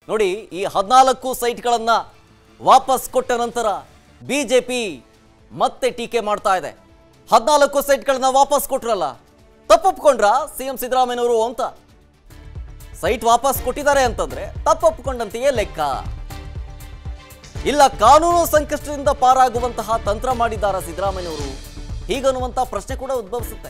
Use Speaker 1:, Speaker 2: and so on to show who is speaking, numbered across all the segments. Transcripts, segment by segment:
Speaker 1: ನೋಡಿ ಈ ಹದಿನಾಲ್ಕು ಸೈಟ್ಗಳನ್ನ ವಾಪಸ್ ಕೊಟ್ಟ ನಂತರ ಬಿಜೆಪಿ ಮತ್ತೆ ಟೀಕೆ ಮಾಡ್ತಾ ಇದೆ ಹದಿನಾಲ್ಕು ಸೈಟ್ಗಳನ್ನ ವಾಪಸ್ ಕೊಟ್ರಲ್ಲ ತಪ್ಪೊಪ್ಕೊಂಡ್ರ ಸಿಎಂ ಸಿದ್ದರಾಮಯ್ಯನವರು ಅಂತ ಸೈಟ್ ವಾಪಸ್ ಕೊಟ್ಟಿದ್ದಾರೆ ಅಂತಂದ್ರೆ ತಪ್ಪೊಪ್ಕೊಂಡಂತೆಯೇ ಲೆಕ್ಕ ಇಲ್ಲ ಕಾನೂನು ಸಂಕಷ್ಟದಿಂದ ಪಾರಾಗುವಂತಹ ತಂತ್ರ ಮಾಡಿದ್ದಾರಾ ಸಿದ್ದರಾಮಯ್ಯನವರು ಹೀಗನ್ನುವಂತಹ ಪ್ರಶ್ನೆ ಕೂಡ ಉದ್ಭವಿಸುತ್ತೆ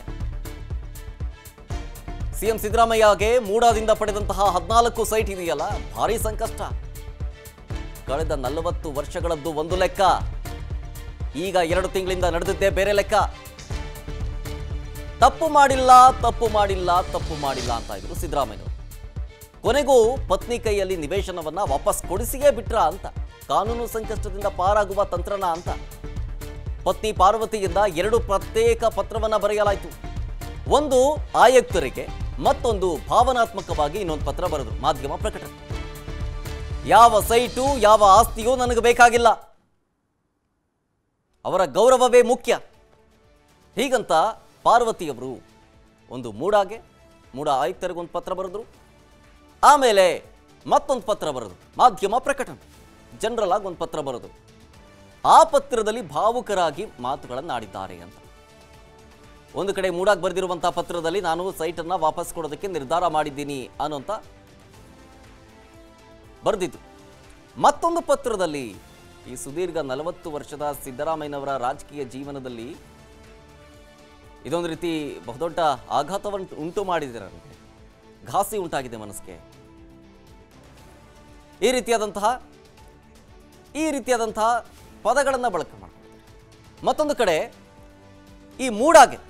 Speaker 1: ಸಿಎಂ ಸಿದ್ದರಾಮಯ್ಯಗೆ ಮೂಡಾದಿಂದ ಪಡೆದಂತಹ ಹದಿನಾಲ್ಕು ಸೈಟ್ ಇದೆಯಲ್ಲ ಭಾರಿ ಸಂಕಷ್ಟ ಕಳೆದ ನಲವತ್ತು ವರ್ಷಗಳದ್ದು ಒಂದು ಲೆಕ್ಕ ಈಗ ಎರಡು ತಿಂಗಳಿಂದ ನಡೆದಿದ್ದೇ ಬೇರೆ ಲೆಕ್ಕ ತಪ್ಪು ಮಾಡಿಲ್ಲ ತಪ್ಪು ಮಾಡಿಲ್ಲ ತಪ್ಪು ಮಾಡಿಲ್ಲ ಅಂತ ಇದ್ರು ಸಿದ್ದರಾಮಯ್ಯನವರು ಕೊನೆಗೂ ಪತ್ನಿ ಕೈಯಲ್ಲಿ ನಿವೇಶನವನ್ನ ವಾಪಸ್ ಕೊಡಿಸಿಯೇ ಬಿಟ್ರ ಅಂತ ಕಾನೂನು ಸಂಕಷ್ಟದಿಂದ ಪಾರಾಗುವ ತಂತ್ರನ ಅಂತ ಪತ್ನಿ ಪಾರ್ವತಿಯಿಂದ ಎರಡು ಪ್ರತ್ಯೇಕ ಪತ್ರವನ್ನ ಬರೆಯಲಾಯಿತು ಒಂದು ಆಯುಕ್ತರಿಗೆ ಮತ್ತೊಂದು ಭಾವನಾತ್ಮಕವಾಗಿ ಇನ್ನೊಂದು ಪತ್ರ ಬರೆದು ಮಾಧ್ಯಮ ಪ್ರಕಟಣೆ ಯಾವ ಸೈಟು ಯಾವ ಆಸ್ತಿಯೂ ನನಗೆ ಬೇಕಾಗಿಲ್ಲ ಅವರ ಗೌರವವೇ ಮುಖ್ಯ ಹೀಗಂತ ಪಾರ್ವತಿಯವರು ಒಂದು ಮೂಡಾಗೆ ಮೂಡ ಆಯುಕ್ತರಿಗೆ ಒಂದು ಪತ್ರ ಬರೆದ್ರು ಆಮೇಲೆ ಮತ್ತೊಂದು ಪತ್ರ ಬರೆದು ಮಾಧ್ಯಮ ಪ್ರಕಟಣೆ ಜನರಲ್ ಆಗಿ ಒಂದು ಪತ್ರ ಬರೆದು ಆ ಪತ್ರದಲ್ಲಿ ಭಾವುಕರಾಗಿ ಮಾತುಗಳನ್ನು ಆಡಿದ್ದಾರೆ ಅಂತ ಒಂದು ಕಡೆ ಮೂಡಾಗಿ ಬರೆದಿರುವಂತಹ ಪತ್ರದಲ್ಲಿ ನಾನು ಸೈಟನ್ನು ವಾಪಸ್ ಕೊಡೋದಕ್ಕೆ ನಿರ್ಧಾರ ಮಾಡಿದ್ದೀನಿ ಅನ್ನೋಂಥ ಬರೆದಿದ್ದು ಮತ್ತೊಂದು ಪತ್ರದಲ್ಲಿ ಈ ಸುದೀರ್ಘ ನಲವತ್ತು ವರ್ಷದ ಸಿದ್ದರಾಮಯ್ಯನವರ ರಾಜಕೀಯ ಜೀವನದಲ್ಲಿ ಇದೊಂದು ರೀತಿ ಬಹುದೊಡ್ಡ ಆಘಾತವನ್ನು ಉಂಟು ಮಾಡಿದೆ ನನಗೆ ಘಾಸಿ ಉಂಟಾಗಿದೆ ಮನಸ್ಸಿಗೆ ಈ ರೀತಿಯಾದಂತಹ ಈ ರೀತಿಯಾದಂತಹ ಪದಗಳನ್ನು ಬಳಕೆ ಮಾಡ್ತಾರೆ ಮತ್ತೊಂದು ಕಡೆ ಈ ಮೂಡಾಗೆ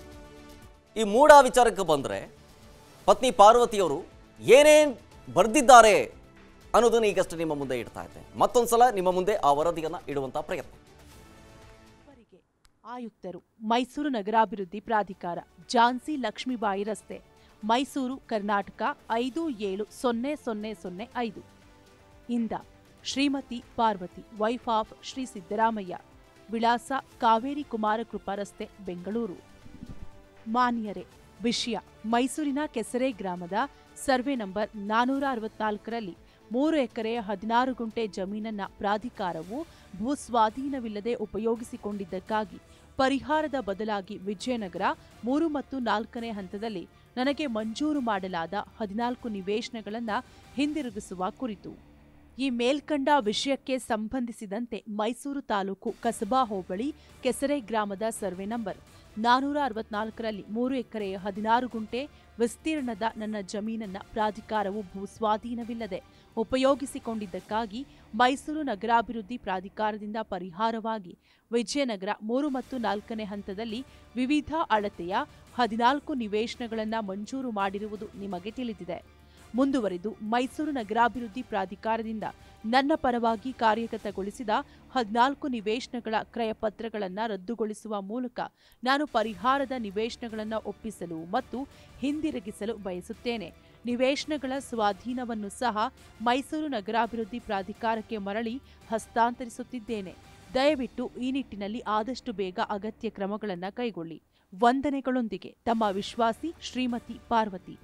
Speaker 1: ಈ ಮೂಡ ವಿಚಾರಕ್ಕೆ ಬಂದರೆ ಪತ್ನಿ ಪಾರ್ವತಿಯವರು ಏನೇನು ಬರೆದಿದ್ದಾರೆ ಅನ್ನೋದನ್ನು ಈಗಷ್ಟೇ ನಿಮ್ಮ ಮುಂದೆ ಇಡ್ತಾ ಇದ್ದೆ ಮತ್ತೊಂದು ಸಲ ನಿಮ್ಮ ಮುಂದೆ ಆ ವರದಿಯನ್ನು ಇಡುವಂಥ ಪ್ರಯತ್ನ
Speaker 2: ಇವರಿಗೆ ಆಯುಕ್ತರು ಮೈಸೂರು ನಗರಾಭಿವೃದ್ಧಿ ಪ್ರಾಧಿಕಾರ ಝಾನ್ಸಿ ಲಕ್ಷ್ಮೀಬಾಯಿ ರಸ್ತೆ ಮೈಸೂರು ಕರ್ನಾಟಕ ಐದು ಏಳು ಸೊನ್ನೆ ಸೊನ್ನೆ ಸೊನ್ನೆ ಐದು ಇಂದ ಶ್ರೀಮತಿ ಪಾರ್ವತಿ ವೈಫ್ ಆಫ್ ಶ್ರೀ ಸಿದ್ದರಾಮಯ್ಯ ವಿಳಾಸ ಕಾವೇರಿ ಕುಮಾರಕೃಪಾ ರಸ್ತೆ ಬೆಂಗಳೂರು ಮಾನ್ಯರೇ ವಿಷಯ ಮೈಸೂರಿನ ಕೆಸರೆ ಗ್ರಾಮದ ಸರ್ವೆ ನಂಬರ್ ನಾನೂರ ಅರವತ್ನಾಲ್ಕರಲ್ಲಿ ಮೂರು ಎಕರೆ ಹದಿನಾರು ಗುಂಟೆ ಜಮೀನನ್ನ ಪ್ರಾಧಿಕಾರವು ಭೂಸ್ವಾಧೀನವಿಲ್ಲದೆ ಉಪಯೋಗಿಸಿಕೊಂಡಿದ್ದಕ್ಕಾಗಿ ಪರಿಹಾರದ ಬದಲಾಗಿ ವಿಜಯನಗರ ಮೂರು ಮತ್ತು ನಾಲ್ಕನೇ ಹಂತದಲ್ಲಿ ನನಗೆ ಮಂಜೂರು ಮಾಡಲಾದ ಹದಿನಾಲ್ಕು ನಿವೇಶನಗಳನ್ನು ಹಿಂದಿರುಗಿಸುವ ಕುರಿತು ಈ ಮೇಲ್ಕಂಡ ವಿಷಯಕ್ಕೆ ಸಂಬಂಧಿಸಿದಂತೆ ಮೈಸೂರು ತಾಲೂಕು ಕಸಬಾ ಹೋಬಳಿ ಕೆಸರೆ ಗ್ರಾಮದ ಸರ್ವೆ ನಂಬರ್ ನಾನೂರ ಅರವತ್ನಾಲ್ಕರಲ್ಲಿ ಮೂರು ಎಕರೆ ಹದಿನಾರು ಗುಂಟೆ ವಿಸ್ತೀರ್ಣದ ನನ್ನ ಜಮೀನನ್ನ ಪ್ರಾಧಿಕಾರವು ಭೂಸ್ವಾಧೀನವಿಲ್ಲದೆ ಉಪಯೋಗಿಸಿಕೊಂಡಿದ್ದಕ್ಕಾಗಿ ಮೈಸೂರು ನಗರಾಭಿವೃದ್ಧಿ ಪ್ರಾಧಿಕಾರದಿಂದ ಪರಿಹಾರವಾಗಿ ವಿಜಯನಗರ ಮೂರು ಮತ್ತು ನಾಲ್ಕನೇ ಹಂತದಲ್ಲಿ ವಿವಿಧ ಅಳತೆಯ ಹದಿನಾಲ್ಕು ನಿವೇಶನಗಳನ್ನು ಮಂಜೂರು ಮಾಡಿರುವುದು ನಿಮಗೆ ತಿಳಿದಿದೆ ಮುಂದುವರೆದು ಮೈಸೂರು ನಗರಾಭಿವೃದ್ಧಿ ಪ್ರಾಧಿಕಾರದಿಂದ ನನ್ನ ಪರವಾಗಿ ಕಾರ್ಯಗತಗೊಳಿಸಿದ ಹದಿನಾಲ್ಕು ನಿವೇಶನಗಳ ಕ್ರಯಪತ್ರಗಳನ್ನು ರದ್ದುಗೊಳಿಸುವ ಮೂಲಕ ನಾನು ಪರಿಹಾರದ ನಿವೇಶನಗಳನ್ನು ಒಪ್ಪಿಸಲು ಮತ್ತು ಹಿಂದಿರುಗಿಸಲು ಬಯಸುತ್ತೇನೆ ನಿವೇಶನಗಳ ಸ್ವಾಧೀನವನ್ನು ಸಹ ಮೈಸೂರು ನಗರಾಭಿವೃದ್ಧಿ ಪ್ರಾಧಿಕಾರಕ್ಕೆ ಮರಳಿ ಹಸ್ತಾಂತರಿಸುತ್ತಿದ್ದೇನೆ ದಯವಿಟ್ಟು ಈ ನಿಟ್ಟಿನಲ್ಲಿ ಆದಷ್ಟು ಬೇಗ ಅಗತ್ಯ ಕ್ರಮಗಳನ್ನು ಕೈಗೊಳ್ಳಿ ವಂದನೆಗಳೊಂದಿಗೆ ತಮ್ಮ ವಿಶ್ವಾಸಿ ಶ್ರೀಮತಿ ಪಾರ್ವತಿ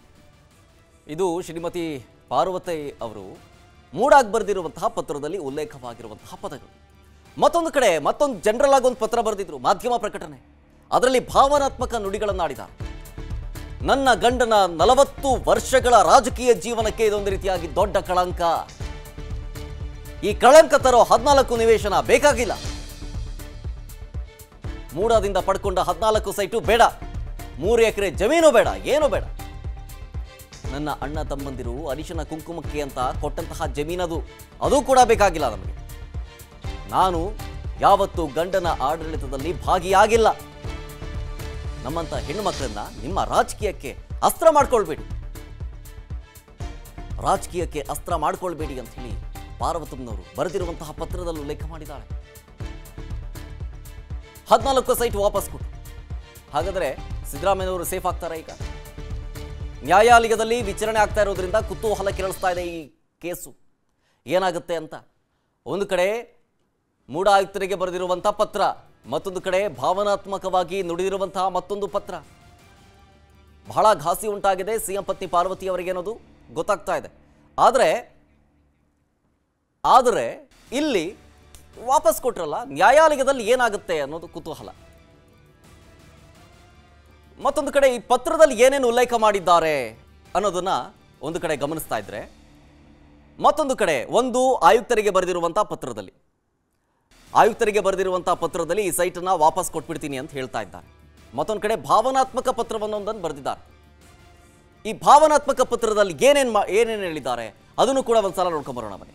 Speaker 1: ಇದು ಶ್ರೀಮತಿ ಪಾರ್ವತಿ ಅವರು ಮೂಡಾಗಿ ಬರೆದಿರುವಂತಹ ಪತ್ರದಲ್ಲಿ ಉಲ್ಲೇಖವಾಗಿರುವಂತಹ ಪದಗಳು ಮತ್ತೊಂದು ಕಡೆ ಮತ್ತೊಂದು ಜನರಲ್ ಆಗಿ ಒಂದು ಪತ್ರ ಬರೆದಿದ್ರು ಮಾಧ್ಯಮ ಪ್ರಕಟಣೆ ಅದರಲ್ಲಿ ಭಾವನಾತ್ಮಕ ನುಡಿಗಳನ್ನಾಡಿದ್ದಾರೆ ನನ್ನ ಗಂಡನ ನಲವತ್ತು ವರ್ಷಗಳ ರಾಜಕೀಯ ಜೀವನಕ್ಕೆ ಇದೊಂದು ರೀತಿಯಾಗಿ ದೊಡ್ಡ ಕಳಂಕ ಈ ಕಳಂಕ ತರೋ ಹದಿನಾಲ್ಕು ನಿವೇಶನ ಬೇಕಾಗಿಲ್ಲ ಮೂಡಾದಿಂದ ಪಡ್ಕೊಂಡ ಹದಿನಾಲ್ಕು ಸೈಟು ಬೇಡ ಮೂರು ಎಕರೆ ಜಮೀನು ಬೇಡ ಏನು ಬೇಡ ನನ್ನ ಅಣ್ಣ ತಮ್ಮಂದಿರು ಅರಿಶಿನ ಕುಂಕುಮಕ್ಕೆ ಅಂತ ಕೊಟ್ಟಂತಹ ಜಮೀನದು ಅದು ಕೂಡ ಬೇಕಾಗಿಲ್ಲ ನಮಗೆ ನಾನು ಯಾವತ್ತೂ ಗಂಡನ ಆಡಳಿತದಲ್ಲಿ ಭಾಗಿಯಾಗಿಲ್ಲ ನಮ್ಮಂತ ಹೆಣ್ಣು ಮಕ್ಕಳನ್ನ ನಿಮ್ಮ ರಾಜಕೀಯಕ್ಕೆ ಅಸ್ತ್ರ ಮಾಡ್ಕೊಳ್ಬೇಡಿ ರಾಜಕೀಯಕ್ಕೆ ಅಸ್ತ್ರ ಮಾಡ್ಕೊಳ್ಬೇಡಿ ಅಂತ ಹೇಳಿ ಪಾರ್ವತಮ್ಮನವರು ಬರೆದಿರುವಂತಹ ಪತ್ರದಲ್ಲಿ ಉಲ್ಲೇಖ ಮಾಡಿದ್ದಾಳೆ ಹದಿನಾಲ್ಕು ಸೈಟ್ ವಾಪಸ್ ಕೊಟ್ಟು ಹಾಗಾದರೆ ಸಿದ್ದರಾಮಯ್ಯನವರು ಸೇಫ್ ಆಗ್ತಾರಾ ಈಗ ನ್ಯಾಯಾಲಯದಲ್ಲಿ ವಿಚಾರಣೆ ಆಗ್ತಾ ಇರೋದ್ರಿಂದ ಕುತೂಹಲ ಕೆರಳಿಸ್ತಾ ಇದೆ ಈ ಕೇಸು ಏನಾಗುತ್ತೆ ಅಂತ ಒಂದು ಕಡೆ ಮೂಡ ಆಯುಕ್ತರಿಗೆ ಬರೆದಿರುವಂಥ ಪತ್ರ ಮತ್ತೊಂದು ಕಡೆ ಭಾವನಾತ್ಮಕವಾಗಿ ನುಡಿದಿರುವಂತಹ ಮತ್ತೊಂದು ಪತ್ರ ಬಹಳ ಘಾಸಿ ಉಂಟಾಗಿದೆ ಸಿಎಂ ಪತ್ನಿ ಪಾರ್ವತಿ ಅವರಿಗೆ ಅನ್ನೋದು ಗೊತ್ತಾಗ್ತಾ ಇದೆ ಆದರೆ ಆದರೆ ಇಲ್ಲಿ ವಾಪಸ್ ಕೊಟ್ರಲ್ಲ ನ್ಯಾಯಾಲಯದಲ್ಲಿ ಏನಾಗುತ್ತೆ ಅನ್ನೋದು ಕುತೂಹಲ ಮತ್ತೊಂದು ಕಡೆ ಈ ಪತ್ರದಲ್ಲಿ ಏನೇನು ಉಲ್ಲೇಖ ಮಾಡಿದ್ದಾರೆ ಅನ್ನೋದನ್ನ ಒಂದು ಕಡೆ ಗಮನಿಸ್ತಾ ಇದ್ರೆ ಮತ್ತೊಂದು ಕಡೆ ಒಂದು ಆಯುಕ್ತರಿಗೆ ಬರೆದಿರುವಂತಹ ಪತ್ರದಲ್ಲಿ ಆಯುಕ್ತರಿಗೆ ಬರೆದಿರುವಂತಹ ಪತ್ರದಲ್ಲಿ ಈ ಸೈಟನ್ನ ವಾಪಸ್ ಕೊಟ್ಬಿಡ್ತೀನಿ ಅಂತ ಹೇಳ್ತಾ ಇದ್ದಾರೆ ಮತ್ತೊಂದು ಕಡೆ ಭಾವನಾತ್ಮಕ ಪತ್ರವನ್ನೊಂದನ್ನು ಬರೆದಿದ್ದಾರೆ ಈ ಭಾವನಾತ್ಮಕ ಪತ್ರದಲ್ಲಿ ಏನೇನು ಮಾ ಏನೇನು ಹೇಳಿದ್ದಾರೆ ಅದನ್ನು ಕೂಡ ಒಂದ್ಸಲ ನೋಡ್ಕೊಂಬರೋಣ ಬನ್ನಿ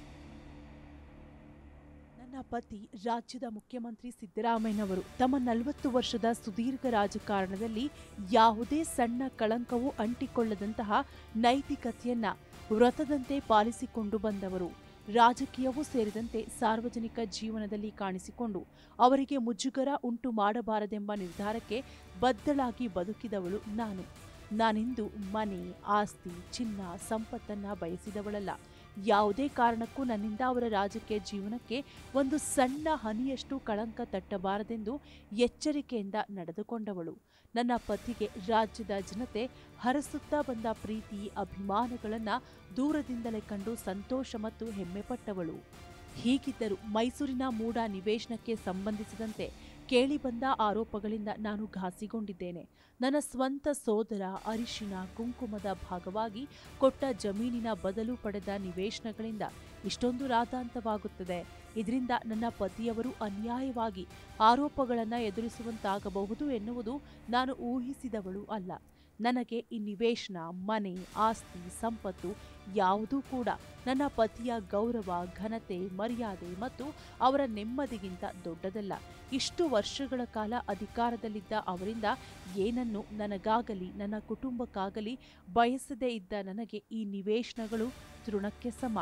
Speaker 2: ನನ್ನ ಪತಿ ರಾಜ್ಯದ ಮುಖ್ಯಮಂತ್ರಿ ಸಿದ್ದರಾಮಯ್ಯನವರು ತಮ್ಮ ನಲವತ್ತು ವರ್ಷದ ಸುದೀರ್ಘ ರಾಜಕಾರಣದಲ್ಲಿ ಯಾವುದೇ ಸಣ್ಣ ಕಳಂಕವೂ ಅಂಟಿಕೊಳ್ಳದಂತಹ ನೈತಿಕತೆಯನ್ನ ವ್ರತದಂತೆ ಪಾಲಿಸಿಕೊಂಡು ಬಂದವರು ರಾಜಕೀಯವೂ ಸೇರಿದಂತೆ ಸಾರ್ವಜನಿಕ ಜೀವನದಲ್ಲಿ ಕಾಣಿಸಿಕೊಂಡು ಅವರಿಗೆ ಮುಜುಗರ ಉಂಟು ಮಾಡಬಾರದೆಂಬ ನಿರ್ಧಾರಕ್ಕೆ ಬದ್ಧಳಾಗಿ ಬದುಕಿದವಳು ನಾನು ನಾನಿಂದು ಮನೆ ಆಸ್ತಿ ಚಿನ್ನ ಸಂಪತ್ತನ್ನ ಬಯಸಿದವಳಲ್ಲ ಯಾವುದೇ ಕಾರಣಕ್ಕೂ ನನ್ನಿಂದ ಅವರ ರಾಜಕೀಯ ಜೀವನಕ್ಕೆ ಒಂದು ಸಣ್ಣ ಹನಿಯಷ್ಟು ಕಳಂಕ ತಟ್ಟಬಾರದೆಂದು ಎಚ್ಚರಿಕೆಯಿಂದ ನಡೆದುಕೊಂಡವಳು ನನ್ನ ಪತಿಗೆ ರಾಜ್ಯದ ಜನತೆ ಹರಸುತ್ತಾ ಬಂದ ಪ್ರೀತಿ ಅಭಿಮಾನಗಳನ್ನು ದೂರದಿಂದಲೇ ಕಂಡು ಸಂತೋಷ ಮತ್ತು ಹೆಮ್ಮೆಪಟ್ಟವಳು ಹೀಗಿದ್ದರೂ ಮೈಸೂರಿನ ಮೂಡ ನಿವೇಶನಕ್ಕೆ ಸಂಬಂಧಿಸಿದಂತೆ ಕೇಳಿಬಂದ ಆರೋಪಗಳಿಂದ ನಾನು ಘಾಸಿಗೊಂಡಿದ್ದೇನೆ ನನ್ನ ಸ್ವಂತ ಸೋದರ ಅರಿಶಿನ ಕುಂಕುಮದ ಭಾಗವಾಗಿ ಕೊಟ್ಟ ಜಮೀನಿನ ಬದಲು ಪಡೆದ ನಿವೇಶನಗಳಿಂದ ಇಷ್ಟೊಂದು ರಾದಾಂತವಾಗುತ್ತದೆ ಇದರಿಂದ ನನ್ನ ಪತಿಯವರು ಅನ್ಯಾಯವಾಗಿ ಆರೋಪಗಳನ್ನು ಎದುರಿಸುವಂತಾಗಬಹುದು ಎನ್ನುವುದು ನಾನು ಊಹಿಸಿದವಳು ಅಲ್ಲ ನನಗೆ ಈ ನಿವೇಶನ ಮನೆ ಆಸ್ತಿ ಸಂಪತ್ತು ಯಾವುದೂ ಕೂಡ ನನ್ನ ಪತಿಯ ಗೌರವ ಘನತೆ ಮರ್ಯಾದೆ ಮತ್ತು ಅವರ ನೆಮ್ಮದಿಗಿಂತ ದೊಡ್ಡದಲ್ಲ ಇಷ್ಟು ವರ್ಷಗಳ ಕಾಲ ಅಧಿಕಾರದಲ್ಲಿದ್ದ ಅವರಿಂದ ಏನನ್ನು ನನಗಾಗಲಿ ನನ್ನ ಕುಟುಂಬಕ್ಕಾಗಲಿ ಬಯಸದೇ ಇದ್ದ ನನಗೆ ಈ ನಿವೇಶನಗಳು ತೃಣಕ್ಕೆ ಸಮ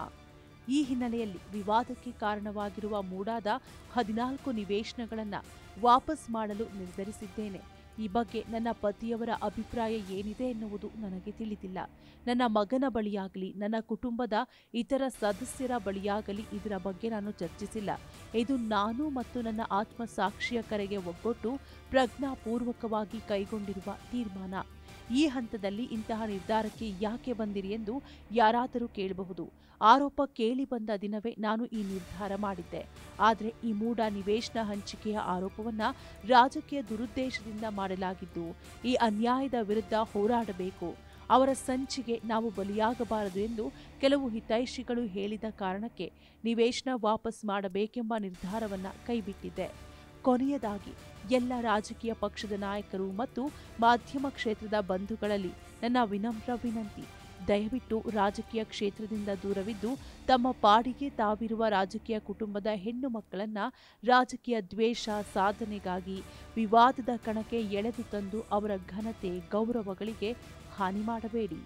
Speaker 2: ಈ ಹಿನ್ನೆಲೆಯಲ್ಲಿ ವಿವಾದಕ್ಕೆ ಕಾರಣವಾಗಿರುವ ಮೂಡಾದ ಹದಿನಾಲ್ಕು ನಿವೇಶನಗಳನ್ನು ವಾಪಸ್ ಮಾಡಲು ನಿರ್ಧರಿಸಿದ್ದೇನೆ ಈ ಬಗ್ಗೆ ನನ್ನ ಪತಿಯವರ ಅಭಿಪ್ರಾಯ ಏನಿದೆ ಎನ್ನುವುದು ನನಗೆ ತಿಳಿದಿಲ್ಲ ನನ್ನ ಮಗನ ಬಳಿಯಾಗಲಿ ನನ್ನ ಕುಟುಂಬದ ಇತರ ಸದಸ್ಯರ ಬಳಿಯಾಗಲಿ ಇದರ ಬಗ್ಗೆ ನಾನು ಚರ್ಚಿಸಿಲ್ಲ ಇದು ನಾನು ಮತ್ತು ನನ್ನ ಆತ್ಮಸಾಕ್ಷಿಯ ಕರೆಗೆ ಒಗ್ಗೊಟ್ಟು ಪ್ರಜ್ಞಾಪೂರ್ವಕವಾಗಿ ಕೈಗೊಂಡಿರುವ ತೀರ್ಮಾನ ಈ ಹಂತದಲ್ಲಿ ಇಂತಹ ನಿರ್ಧಾರಕ್ಕೆ ಯಾಕೆ ಬಂದಿರಿ ಎಂದು ಯಾರಾದರೂ ಕೇಳಬಹುದು ಆರೋಪ ಕೇಳಿ ಬಂದ ದಿನವೇ ನಾನು ಈ ನಿರ್ಧಾರ ಮಾಡಿದ್ದೆ ಆದರೆ ಈ ಮೂಢ ನಿವೇಶನ ಹಂಚಿಕೆಯ ಆರೋಪವನ್ನ ರಾಜಕೀಯ ದುರುದ್ದೇಶದಿಂದ ಮಾಡಲಾಗಿದ್ದು ಈ ಅನ್ಯಾಯದ ವಿರುದ್ಧ ಹೋರಾಡಬೇಕು ಅವರ ಸಂಚಿಗೆ ನಾವು ಬಲಿಯಾಗಬಾರದು ಎಂದು ಕೆಲವು ಹಿತೈಷಿಗಳು ಹೇಳಿದ ಕಾರಣಕ್ಕೆ ನಿವೇಶನ ವಾಪಸ್ ಮಾಡಬೇಕೆಂಬ ನಿರ್ಧಾರವನ್ನ ಕೈಬಿಟ್ಟಿದ್ದೆ ಕೊನೆಯದಾಗಿ ಎಲ್ಲ ರಾಜಕೀಯ ಪಕ್ಷದ ನಾಯಕರು ಮತ್ತು ಮಾಧ್ಯಮ ಕ್ಷೇತ್ರದ ಬಂಧುಗಳಲ್ಲಿ ನನ್ನ ವಿನಮ್ರ ವಿನಂತಿ ದಯವಿಟ್ಟು ರಾಜಕೀಯ ಕ್ಷೇತ್ರದಿಂದ ದೂರವಿದ್ದು ತಮ್ಮ ಪಾಡಿಗೆ ತಾವಿರುವ ರಾಜಕೀಯ ಕುಟುಂಬದ ಹೆಣ್ಣು ಮಕ್ಕಳನ್ನ ರಾಜಕೀಯ ದ್ವೇಷ ಸಾಧನೆಗಾಗಿ ವಿವಾದದ ಕಣಕ್ಕೆ ಎಳೆದು ತಂದು ಅವರ ಘನತೆ ಗೌರವಗಳಿಗೆ ಹಾನಿ ಮಾಡಬೇಡಿ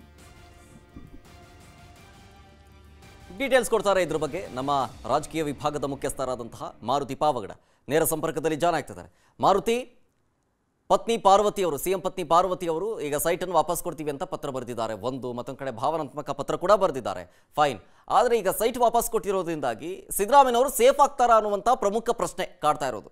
Speaker 1: ಡೀಟೇಲ್ಸ್ ಕೊಡ್ತಾರೆ ಇದ್ರ ಬಗ್ಗೆ ನಮ್ಮ ರಾಜಕೀಯ ವಿಭಾಗದ ಮುಖ್ಯಸ್ಥರಾದಂತಹ ಮಾರುತಿ ಪಾವಗಡ ನೇರ ಸಂಪರ್ಕದಲ್ಲಿ ಜಾಯ್ನ್ ಆಗ್ತಿದ್ದಾರೆ ಮಾರುತಿ ಪತ್ನಿ ಪಾರ್ವತಿ ಅವರು ಸಿಎಂ ಪತ್ನಿ ಪಾರ್ವತಿ ಅವರು ಈಗ ಸೈಟನ್ನು ವಾಪಸ್ ಕೊಡ್ತೀವಿ ಅಂತ ಪತ್ರ ಬರೆದಿದ್ದಾರೆ ಒಂದು ಮತ್ತೊಂದು ಕಡೆ ಭಾವನಾತ್ಮಕ ಪತ್ರ ಕೂಡ ಬರೆದಿದ್ದಾರೆ ಫೈನ್ ಆದರೆ ಈಗ ಸೈಟ್ ವಾಪಸ್ ಕೊಟ್ಟಿರೋದ್ರಿಂದಾಗಿ ಸಿದ್ದರಾಮಯ್ಯನವರು ಸೇಫ್ ಆಗ್ತಾರಾ ಅನ್ನುವಂಥ ಪ್ರಮುಖ ಪ್ರಶ್ನೆ ಕಾಡ್ತಾ ಇರೋದು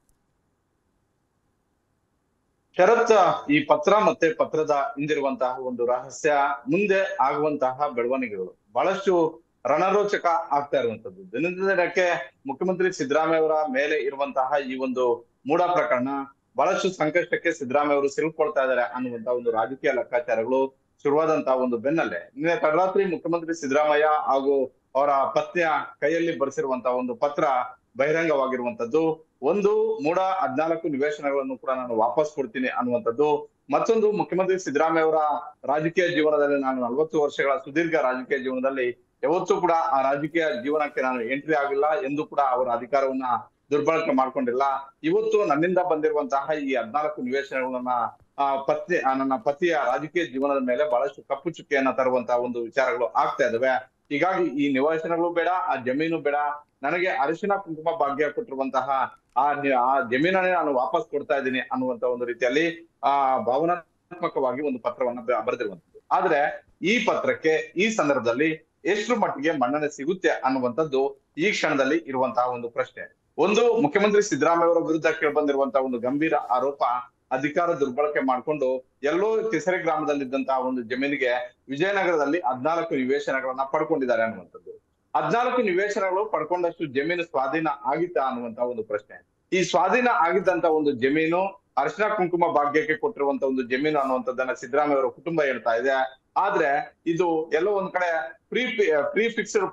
Speaker 3: ಶರತ್ ಈ ಪತ್ರ ಮತ್ತೆ ಪತ್ರದ ಹಿಂದಿರುವಂತಹ ಒಂದು ರಹಸ್ಯ ಮುಂದೆ ಆಗುವಂತಹ ಬೆಳವಣಿಗೆಗಳು ಬಹಳಷ್ಟು ರಣರೋಚಕ ಆಗ್ತಾ ಇರುವಂತದ್ದು ದಿನದಿಂದ ದಿನಕ್ಕೆ ಮುಖ್ಯಮಂತ್ರಿ ಸಿದ್ದರಾಮಯ್ಯ ಅವರ ಮೇಲೆ ಇರುವಂತಹ ಈ ಒಂದು ಮೂಢ ಪ್ರಕರಣ ಬಹಳಷ್ಟು ಸಂಕಷ್ಟಕ್ಕೆ ಸಿದ್ದರಾಮಯ್ಯ ಅವರು ಸಿಲುಕೊಳ್ತಾ ಇದ್ದಾರೆ ಅನ್ನುವಂತಹ ಒಂದು ರಾಜಕೀಯ ಲೆಕ್ಕಾಚಾರಗಳು ಶುರುವಾದಂತಹ ಒಂದು ಬೆನ್ನಲ್ಲೇ ನಿನ್ನೆ ತಡರಾತ್ರಿ ಮುಖ್ಯಮಂತ್ರಿ ಸಿದ್ದರಾಮಯ್ಯ ಹಾಗೂ ಅವರ ಪತ್ನಿಯ ಕೈಯಲ್ಲಿ ಬರೆಸಿರುವಂತಹ ಒಂದು ಪತ್ರ ಬಹಿರಂಗವಾಗಿರುವಂತದ್ದು ಒಂದು ಮೂಡ ಹದ್ನಾಲ್ಕು ನಿವೇಶನಗಳನ್ನು ಕೂಡ ನಾನು ವಾಪಸ್ ಕೊಡ್ತೀನಿ ಅನ್ನುವಂಥದ್ದು ಮತ್ತೊಂದು ಮುಖ್ಯಮಂತ್ರಿ ಸಿದ್ದರಾಮಯ್ಯ ಅವರ ರಾಜಕೀಯ ಜೀವನದಲ್ಲಿ ನಾನು ನಲವತ್ತು ವರ್ಷಗಳ ಸುದೀರ್ಘ ರಾಜಕೀಯ ಜೀವನದಲ್ಲಿ ಯಾವತ್ತೂ ಕೂಡ ಆ ರಾಜಕೀಯ ಜೀವನಕ್ಕೆ ನಾನು ಎಂಟ್ರಿ ಆಗಿಲ್ಲ ಎಂದು ಕೂಡ ಅವರ ಅಧಿಕಾರವನ್ನ ದುರ್ಬಳಕೆ ಮಾಡ್ಕೊಂಡಿಲ್ಲ ಇವತ್ತು ನನ್ನಿಂದ ಬಂದಿರುವಂತಹ ಈ ಹದ್ನಾಲ್ಕು ನಿವೇಶನಗಳನ್ನ ಆ ಪತ್ನಿ ಆ ನನ್ನ ಪತಿಯ ರಾಜಕೀಯ ಜೀವನದ ಮೇಲೆ ಬಹಳಷ್ಟು ಕಪ್ಪು ಚುಕ್ಕಿಯನ್ನ ತರುವಂತಹ ಒಂದು ವಿಚಾರಗಳು ಆಗ್ತಾ ಇದಾವೆ ಹೀಗಾಗಿ ಈ ನಿವೇಶನಗಳು ಬೇಡ ಆ ಜಮೀನು ಬೇಡ ನನಗೆ ಅರಿಶಿನ ಕುಂಕುಮ ಭಾಗ್ಯ ಕೊಟ್ಟಿರುವಂತಹ ಆ ನಿ- ಆ ಜಮೀನನ್ನೇ ನಾನು ವಾಪಸ್ ಕೊಡ್ತಾ ಇದ್ದೀನಿ ಅನ್ನುವಂತ ಒಂದು ರೀತಿಯಲ್ಲಿ ಆ ಭಾವನಾತ್ಮಕವಾಗಿ ಒಂದು ಪತ್ರವನ್ನ ಬ- ಬರೆದಿರುವಂತದ್ದು ಆದ್ರೆ ಈ ಪತ್ರಕ್ಕೆ ಈ ಸಂದರ್ಭದಲ್ಲಿ ಎಷ್ಟು ಮಟ್ಟಿಗೆ ಮನ್ನಣೆ ಸಿಗುತ್ತೆ ಅನ್ನುವಂಥದ್ದು ಈ ಕ್ಷಣದಲ್ಲಿ ಇರುವಂತಹ ಒಂದು ಪ್ರಶ್ನೆ ಒಂದು ಮುಖ್ಯಮಂತ್ರಿ ಸಿದ್ದರಾಮಯ್ಯ ಅವರ ವಿರುದ್ಧ ಕೇಳಿಬಂದಿರುವಂತಹ ಒಂದು ಗಂಭೀರ ಆರೋಪ ಅಧಿಕಾರ ದುರ್ಬಳಕೆ ಮಾಡಿಕೊಂಡು ಎಲ್ಲೋ ಕೆಸರೆ ಗ್ರಾಮದಲ್ಲಿದ್ದಂತಹ ಒಂದು ಜಮೀನಿಗೆ ವಿಜಯನಗರದಲ್ಲಿ ಹದ್ನಾಲ್ಕು ನಿವೇಶನಗಳನ್ನ ಪಡ್ಕೊಂಡಿದ್ದಾರೆ ಅನ್ನುವಂಥದ್ದು ಹದ್ನಾಲ್ಕು ನಿವೇಶನಗಳು ಪಡ್ಕೊಂಡಷ್ಟು ಜಮೀನು ಸ್ವಾಧೀನ ಆಗಿತ್ತಾ ಅನ್ನುವಂತ ಒಂದು ಪ್ರಶ್ನೆ ಈ ಸ್ವಾಧೀನ ಆಗಿದ್ದಂತ ಒಂದು ಜಮೀನು ಅರ್ಶನ ಕುಂಕುಮ ಭಾಗ್ಯಕ್ಕೆ ಕೊಟ್ಟಿರುವಂತ ಒಂದು ಜಮೀನು ಅನ್ನುವಂಥದ್ದನ್ನ ಸಿದ್ದರಾಮಯ್ಯ ಅವರ ಕುಟುಂಬ ಹೇಳ್ತಾ ಇದೆ ಆದ್ರೆ ಇದು ಎಲ್ಲೋ ಒಂದ್ ಕಡೆ ಪ್ರೀ ಪ್ರೀ ಫಿಕ್ಸ್ಡ್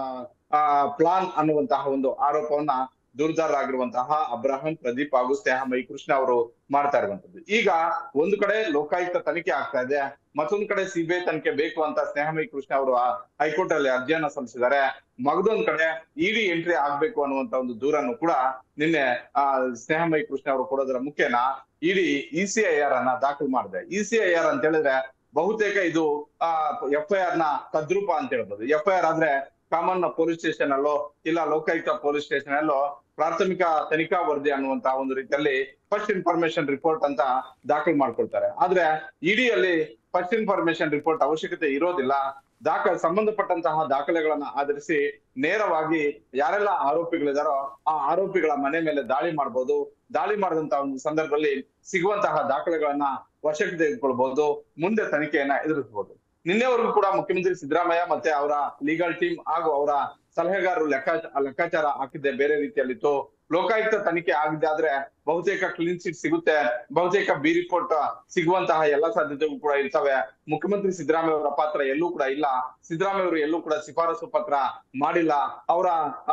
Speaker 3: ಪ್ಲಾನ್ ಅನ್ನುವಂತಹ ಒಂದು ಆರೋಪವನ್ನ ದೂರದಾರರಾಗಿರುವಂತಹ ಅಬ್ರಾಹಂ ಪ್ರದೀಪ್ ಹಾಗೂ ಸ್ನೇಹಮಯಿ ಕೃಷ್ಣ ಅವರು ಮಾಡ್ತಾ ಇರುವಂತದ್ದು ಈಗ ಒಂದು ಕಡೆ ಲೋಕಾಯುಕ್ತ ತನಿಖೆ ಆಗ್ತಾ ಇದೆ ಮತ್ತೊಂದು ಕಡೆ ಸಿಬಿಐ ತನಿಖೆ ಬೇಕು ಅಂತ ಸ್ನೇಹಮಯಿ ಕೃಷ್ಣ ಅವರು ಹೈಕೋರ್ಟ್ ಅಲ್ಲಿ ಅರ್ಜಿಯನ್ನ ಸಲ್ಲಿಸಿದ್ದಾರೆ ಮಗದೊಂದ್ ಕಡೆ ಇಡಿ ಎಂಟ್ರಿ ಆಗ್ಬೇಕು ಅನ್ನುವಂತ ಒಂದು ದೂರನ್ನು ಕೂಡ ನಿನ್ನೆ ಆ ಸ್ನೇಹಮಯಿ ಕೃಷ್ಣ ಅವರು ಕೊಡೋದರ ಮುಖೇನ ಇಡಿ ಇಸಿಐಆರ್ ಅನ್ನ ದಾಖಲು ಮಾಡಿದೆ ಇಸಿಐಆರ್ ಅಂತ ಹೇಳಿದ್ರೆ ಬಹುತೇಕ ಇದು ಆ ಎಫ್ ಐ ಆರ್ ನ ತದ್ರೂಪ ಅಂತ ಹೇಳ್ಬೋದು ಎಫ್ ಐ ಆರ್ ಆದ್ರೆ ಕಾಮನ್ ಪೊಲೀಸ್ ಸ್ಟೇಷನ್ ಅಲ್ಲೋ ಇಲ್ಲ ಲೋಕಾಯುಕ್ತ ಪೊಲೀಸ್ ಸ್ಟೇಷನ್ ಅಲ್ಲೋ ಪ್ರಾಥಮಿಕ ತನಿಖಾ ವರದಿ ಅನ್ನುವಂತಹ ಒಂದು ರೀತಿಯಲ್ಲಿ ಫಸ್ಟ್ ಇನ್ಫಾರ್ಮೇಶನ್ ರಿಪೋರ್ಟ್ ಅಂತ ದಾಖಲು ಮಾಡ್ಕೊಳ್ತಾರೆ ಆದ್ರೆ ಇಡಿಯಲ್ಲಿ ಫಸ್ಟ್ ಇನ್ಫಾರ್ಮೇಶನ್ ರಿಪೋರ್ಟ್ ಅವಶ್ಯಕತೆ ಇರೋದಿಲ್ಲ ದಾಖ ಸಂಬಂಧಪಟ್ಟಂತಹ ದಾಖಲೆಗಳನ್ನ ಆಧರಿಸಿ ನೇರವಾಗಿ ಯಾರೆಲ್ಲ ಆರೋಪಿಗಳಿದಾರೋ ಆ ಆರೋಪಿಗಳ ಮನೆ ಮೇಲೆ ದಾಳಿ ಮಾಡ್ಬೋದು ದಾಳಿ ಮಾಡಿದಂತಹ ಒಂದು ಸಂದರ್ಭದಲ್ಲಿ ಸಿಗುವಂತಹ ದಾಖಲೆಗಳನ್ನ ವಶಕ್ಕೆ ತೆಗೆದುಕೊಳ್ಬಹುದು ಮುಂದೆ ತನಿಖೆಯನ್ನ ಎದುರಿಸಬಹುದು ನಿನ್ನೆವರೆಗೂ ಕೂಡ ಮುಖ್ಯಮಂತ್ರಿ ಸಿದ್ದರಾಮಯ್ಯ ಮತ್ತೆ ಅವರ ಲೀಗಲ್ ಟೀಮ್ ಹಾಗೂ ಅವರ ಸಲಹೆಗಾರರು ಲೆಕ್ಕ ಲೆಕ್ಕಾಚಾರ ಹಾಕಿದ್ದೆ ಬೇರೆ ರೀತಿಯಲ್ಲಿತ್ತು ಲೋಕಾಯುಕ್ತ ತನಿಖೆ ಆಗಿದ್ದೆ ಆದ್ರೆ ಬಹುತೇಕ ಕ್ಲೀನ್ ಚಿಟ್ ಸಿಗುತ್ತೆ ಬಹುತೇಕ ಬಿ ರಿಪೋರ್ಟ್ ಸಿಗುವಂತಹ ಎಲ್ಲಾ ಸಾಧ್ಯತೆಗಳು ಕೂಡ ಇರ್ತವೆ ಮುಖ್ಯಮಂತ್ರಿ ಸಿದ್ದರಾಮಯ್ಯ ಅವರ ಪಾತ್ರ ಎಲ್ಲೂ ಕೂಡ ಇಲ್ಲ ಸಿದ್ದರಾಮಯ್ಯ ಅವರು ಎಲ್ಲೂ ಕೂಡ ಶಿಫಾರಸು ಪತ್ರ ಮಾಡಿಲ್ಲ ಅವರ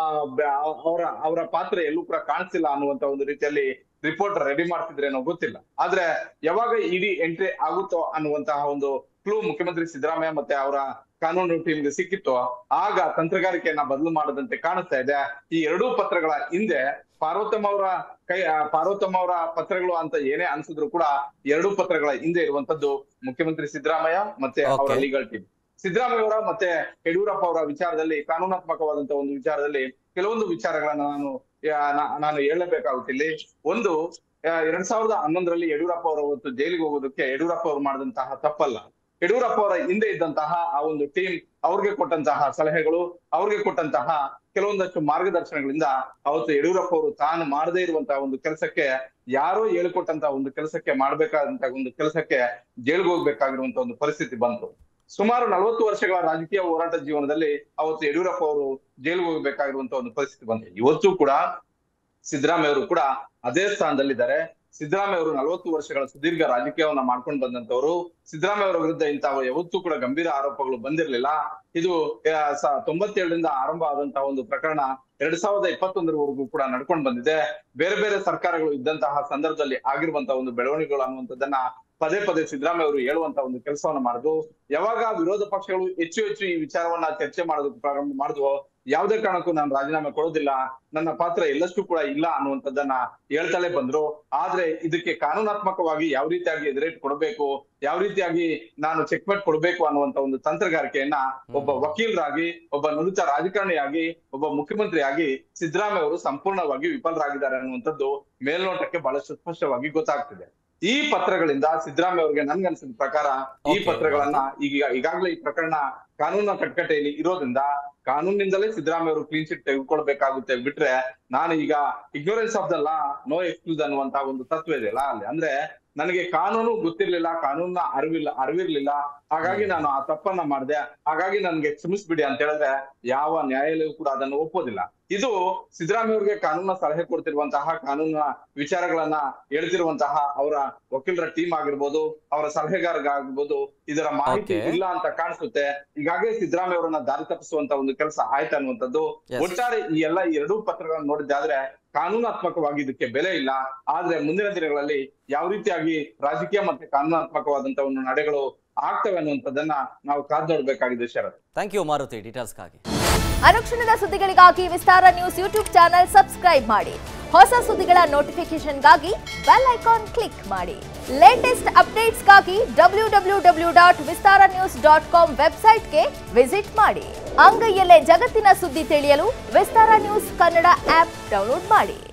Speaker 3: ಅವರ ಅವರ ಪಾತ್ರ ಎಲ್ಲೂ ಕೂಡ ಕಾಣಿಸ್ತಿಲ್ಲ ಅನ್ನುವಂತ ಒಂದು ರೀತಿಯಲ್ಲಿ ರಿಪೋರ್ಟ್ ರೆಡಿ ಮಾಡ್ತಿದ್ರೇನೋ ಗೊತ್ತಿಲ್ಲ ಆದ್ರೆ ಯಾವಾಗ ಇಡಿ ಎಂಟ್ರಿ ಆಗುತ್ತೋ ಅನ್ನುವಂತಹ ಒಂದು ಕ್ಲೂ ಮುಖ್ಯಮಂತ್ರಿ ಸಿದ್ದರಾಮಯ್ಯ ಮತ್ತೆ ಅವರ ಕಾನೂನು ಟೀಮ್ಗೆ ಸಿಕ್ಕಿತ್ತು ಆಗ ತಂತ್ರಗಾರಿಕೆಯನ್ನ ಬದಲು ಮಾಡದಂತೆ ಕಾಣಿಸ್ತಾ ಇದೆ ಈ ಎರಡೂ ಪತ್ರಗಳ ಹಿಂದೆ ಪಾರ್ವತಮ್ಮ ಅವರ ಕೈ ಆ, ಪಾರ್ವತಮ್ಮ ಅವರ ಪತ್ರಗಳು ಅಂತ ಏನೇ ಅನ್ಸಿದ್ರು ಕೂಡ ಎರಡೂ ಪತ್ರಗಳ ಹಿಂದೆ ಇರುವಂತದ್ದು ಮುಖ್ಯಮಂತ್ರಿ ಸಿದ್ದರಾಮಯ್ಯ ಮತ್ತೆ ಅವರ
Speaker 1: Okay.
Speaker 3: ಲೀಗಲ್ ಟೀಮ್ ಸಿದ್ದರಾಮಯ್ಯ ಅವರ ಮತ್ತೆ ಯಡಿಯೂರಪ್ಪ ಅವರ ವಿಚಾರದಲ್ಲಿ ಕಾನೂನಾತ್ಮಕವಾದಂತ ಒಂದು ವಿಚಾರದಲ್ಲಿ ಕೆಲವೊಂದು ವಿಚಾರಗಳನ್ನ ನಾನು ಯಾ, ನಾ- ನಾನು ಹೇಳಬೇಕಾಗುತ್ತೆ ಇಲ್ಲಿ ಒಂದು ಆ, ಎರಡ್ ಸಾವಿರದ ಹನ್ನೊಂದರಲ್ಲಿ ಯಡಿಯೂರಪ್ಪ ಅವರು ಅವತ್ತು ಜೈಲಿಗೆ ಹೋಗೋದಕ್ಕೆ ಯಡಿಯೂರಪ್ಪ ಅವರು ಮಾಡಿದಂತಹ ತಪ್ಪಲ್ಲ ಯಡಿಯೂರಪ್ಪ ಅವರ ಹಿಂದೆ ಇದ್ದಂತಹ ಆ ಒಂದು ಟೀಮ್ ಅವ್ರಿಗೆ ಕೊಟ್ಟಂತಹ ಸಲಹೆಗಳು ಅವ್ರಿಗೆ ಕೊಟ್ಟಂತಹ ಕೆಲವೊಂದಷ್ಟು ಮಾರ್ಗದರ್ಶನಗಳಿಂದ ಅವತ್ತು ಯಡಿಯೂರಪ್ಪ ಅವರು ತಾನು ಮಾಡದೇ ಇರುವಂತಹ ಒಂದು ಕೆಲಸಕ್ಕೆ ಯಾರೋ ಹೇಳ್ಕೊಟ್ಟಂತಹ ಒಂದು ಕೆಲಸಕ್ಕೆ ಮಾಡ್ಬೇಕಾದಂತಹ ಒಂದು ಕೆಲಸಕ್ಕೆ ಜೈಲ್ಗೆ ಹೋಗ್ಬೇಕಾಗಿರುವಂತಹ ಒಂದು ಪರಿಸ್ಥಿತಿ ಬಂತು ಸುಮಾರು ನಲವತ್ತು ವರ್ಷಗಳ ರಾಜಕೀಯ ಹೋರಾಟ ಜೀವನದಲ್ಲಿ ಅವತ್ತು ಯಡಿಯೂರಪ್ಪ ಅವರು ಜೈಲಿಗೆ ಹೋಗಬೇಕಾಗಿರುವಂತಹ ಒಂದು ಪರಿಸ್ಥಿತಿ ಬಂತು ಇವತ್ತು ಕೂಡ ಸಿದ್ದರಾಮಯ್ಯ ಅವರು ಕೂಡ ಅದೇ ಸ್ಥಾನದಲ್ಲಿದ್ದಾರೆ ಸಿದ್ದರಾಮಯ್ಯ ಅವರು ನಲವತ್ತು ವರ್ಷಗಳ ಸುದೀರ್ಘ ರಾಜಕೀಯವನ್ನ ಮಾಡ್ಕೊಂಡು ಬಂದಂತವರು ಸಿದ್ದರಾಮಯ್ಯ ಅವರ ವಿರುದ್ಧ ಇಂತಹ ಯಾವತ್ತೂ ಕೂಡ ಗಂಭೀರ ಆರೋಪಗಳು ಬಂದಿರಲಿಲ್ಲ ಇದು ಆ, ಸ- ತೊಂಬತ್ತೇಳರಿಂದ ಆರಂಭ ಆದಂತಹ ಒಂದು ಪ್ರಕರಣ ಎರಡ್ ಸಾವಿರದ ಇಪ್ಪತ್ತೊಂದರವರೆಗೂ ಕೂಡ ನಡ್ಕೊಂಡು ಬಂದಿದೆ ಬೇರೆ ಬೇರೆ ಸರ್ಕಾರಗಳು ಇದ್ದಂತಹ ಸಂದರ್ಭದಲ್ಲಿ ಆಗಿರುವಂತಹ ಒಂದು ಬೆಳವಣಿಗೆಗಳು ಅನ್ನುವಂಥದ್ದನ್ನ ಪದೇ ಪದೇ ಸಿದ್ದರಾಮಯ್ಯ ಅವರು ಹೇಳುವಂತ ಒಂದು ಕೆಲಸವನ್ನ ಮಾಡುದು ಯಾವಾಗ ವಿರೋಧ ಪಕ್ಷಗಳು ಹೆಚ್ಚು ಹೆಚ್ಚು ಈ ವಿಚಾರವನ್ನ ಚರ್ಚೆ ಮಾಡೋದಕ್ಕೆ ಪ್ರಾರಂಭ ಮಾಡಿದ್ವೋ ಯಾವುದೇ ಕಾರಣಕ್ಕೂ ನಾನು ರಾಜೀನಾಮೆ ಕೊಡೋದಿಲ್ಲ ನನ್ನ ಪಾತ್ರ ಎಲ್ಲಷ್ಟು ಕೂಡ ಇಲ್ಲ ಅನ್ನುವಂಥದ್ದನ್ನ ಹೇಳ್ತಲೇ ಬಂದ್ರು ಆದ್ರೆ ಇದಕ್ಕೆ ಕಾನೂನಾತ್ಮಕವಾಗಿ ಯಾವ ರೀತಿಯಾಗಿ ಎದುರೇಟ್ ಕೊಡಬೇಕು ಯಾವ ರೀತಿಯಾಗಿ ನಾನು ಚೆಕ್ಮೇಟ್ ಕೊಡಬೇಕು ಅನ್ನುವಂತ ಒಂದು ತಂತ್ರಗಾರಿಕೆಯನ್ನ ಒಬ್ಬ ವಕೀಲರಾಗಿ ಒಬ್ಬ ನುರಿತ ರಾಜಕಾರಣಿಯಾಗಿ ಒಬ್ಬ ಮುಖ್ಯಮಂತ್ರಿಯಾಗಿ ಸಿದ್ದರಾಮಯ್ಯ ಅವರು ಸಂಪೂರ್ಣವಾಗಿ ವಿಫಲರಾಗಿದ್ದಾರೆ ಅನ್ನುವಂಥದ್ದು ಮೇಲ್ನೋಟಕ್ಕೆ ಬಹಳಷ್ಟು ಸ್ಪಷ್ಟವಾಗಿ ಗೊತ್ತಾಗ್ತಿದೆ ಈ ಪತ್ರಗಳಿಂದ ಸಿದ್ದರಾಮಯ್ಯ ಅವರಿಗೆ ನನ್ಗನ್ಸಿದ ಪ್ರಕಾರ ಈ
Speaker 1: Okay.
Speaker 3: ಪತ್ರಗಳನ್ನ ಈಗ ಈಗಾಗಲೇ ಈ ಪ್ರಕರಣ ಕಾನೂನಿನ ಕಟ್ಕಟೆಯಲ್ಲಿ ಇರೋದ್ರಿಂದ ಕಾನೂನಿನಿಂದಲೇ ಸಿದ್ದರಾಮಯ್ಯ ಅವರು ಕ್ಲೀನ್ ಚಿಟ್ ತೆಗೆದುಕೊಳ್ಬೇಕಾಗುತ್ತೆ ಬಿಟ್ರೆ ನಾನು ಈಗ ignorance of the law no excuse ಅನ್ನುವಂತ ಒಂದು ತತ್ವ ಇದೆಯಲ್ಲ ಅಲ್ಲಿ ಅಂದ್ರೆ ನನಗೆ ಕಾನೂನು ಗೊತ್ತಿರ್ಲಿಲ್ಲ ಕಾನೂನ ಅರಿವಿಲ್ಲ ಅರಿವಿರ್ಲಿಲ್ಲ ಹಾಗಾಗಿ ನಾನು ಆ ತಪ್ಪನ್ನ ಮಾಡಿದೆ ಹಾಗಾಗಿ ನನ್ಗೆ ಕ್ಷಮಿಸ್ಬಿಡಿ ಅಂತ ಹೇಳಿದ್ರೆ ಯಾವ ನ್ಯಾಯಾಲಯವು ಕೂಡ ಅದನ್ನು ಒಪ್ಪೋದಿಲ್ಲ ಇದು ಸಿದ್ದರಾಮಯ್ಯ ಅವರಿಗೆ ಕಾನೂನ ಸಲಹೆ ಕೊಡ್ತಿರುವಂತಹ ಕಾನೂನಿನ ವಿಚಾರಗಳನ್ನ ಹೇಳ್ತಿರುವಂತಹ ಅವರ ವಕೀಲರ ಟೀಮ್ ಆಗಿರ್ಬೋದು ಅವರ ಸಲಹೆಗಾರರಾಗಿರ್ಬೋದು ಇದರ ಮಾಹಿತಿ
Speaker 1: Okay.
Speaker 3: ಇಲ್ಲ ಅಂತ ಕಾಣಿಸುತ್ತೆ ಈಗಾಗಲೇ ಸಿದ್ದರಾಮಯ್ಯ ಅವರನ್ನ ದಾರಿ ತಪ್ಪಿಸುವಂತ ಒಂದು ಕೆಲಸ ಆಯ್ತು ಅನ್ನುವಂಥದ್ದು
Speaker 1: Yes.
Speaker 3: ಒಟ್ಟಾರೆ ಈ ಎಲ್ಲ ಈ ಎರಡೂ ಪತ್ರಗಳನ್ನು ನೋಡಿದ್ದಾದ್ರೆ ಕಾನೂನಾತ್ಮಕವಾಗಿ ಇದಕ್ಕೆ ಬೆಲೆ ಇಲ್ಲ ಆದ್ರೆ ಮುಂದಿನ ದಿನಗಳಲ್ಲಿ ಯಾವ ರೀತಿಯಾಗಿ ರಾಜಕೀಯ ಮತ್ತೆ ಕಾನೂನಾತ್ಮಕವಾದಂತ ಒಂದು ನಡೆಗಳು ಆಗ್ತವೆ ಅನ್ನುವಂಥದ್ದನ್ನ ನಾವು ಕಾದ್ ನೋಡ್ಬೇಕಾಗಿದೆ ಶರತ್
Speaker 1: ಥ್ಯಾಂಕ್ ಯು ಮಾರುತಿ ಡೀಟೇಲ್ಸ್ಗಾಗಿ
Speaker 4: ಅನುಕ್ಷಣದ ಸುದ್ದಿಗಳಿಗಾಗಿ Vistara news YouTube channel subscribe ಮಾಡಿ ಹೊಸ ಸುದ್ದಿಗಳ ನೋಟಿಫಿಕೇಶನ್ಗಾಗಿ ಬೆಲ್ ಐಕಾನ್ ಕ್ಲಿಕ್ ಮಾಡಿ ಲೇಟೆಸ್ಟ್ ಅಪ್ಡೇಟ್ಸ್ಗಾಗಿ W W W dot Vistara news dot com ವೆಬ್ಸೈಟ್ಗೆ ವಿಸಿಟ್ ಮಾಡಿ ಅಂಗೈಯಲ್ಲೇ ಜಗತ್ತಿನ ಸುದ್ದಿ ತಿಳಿಯಲು Vistara news Kannada app download ಮಾಡಿ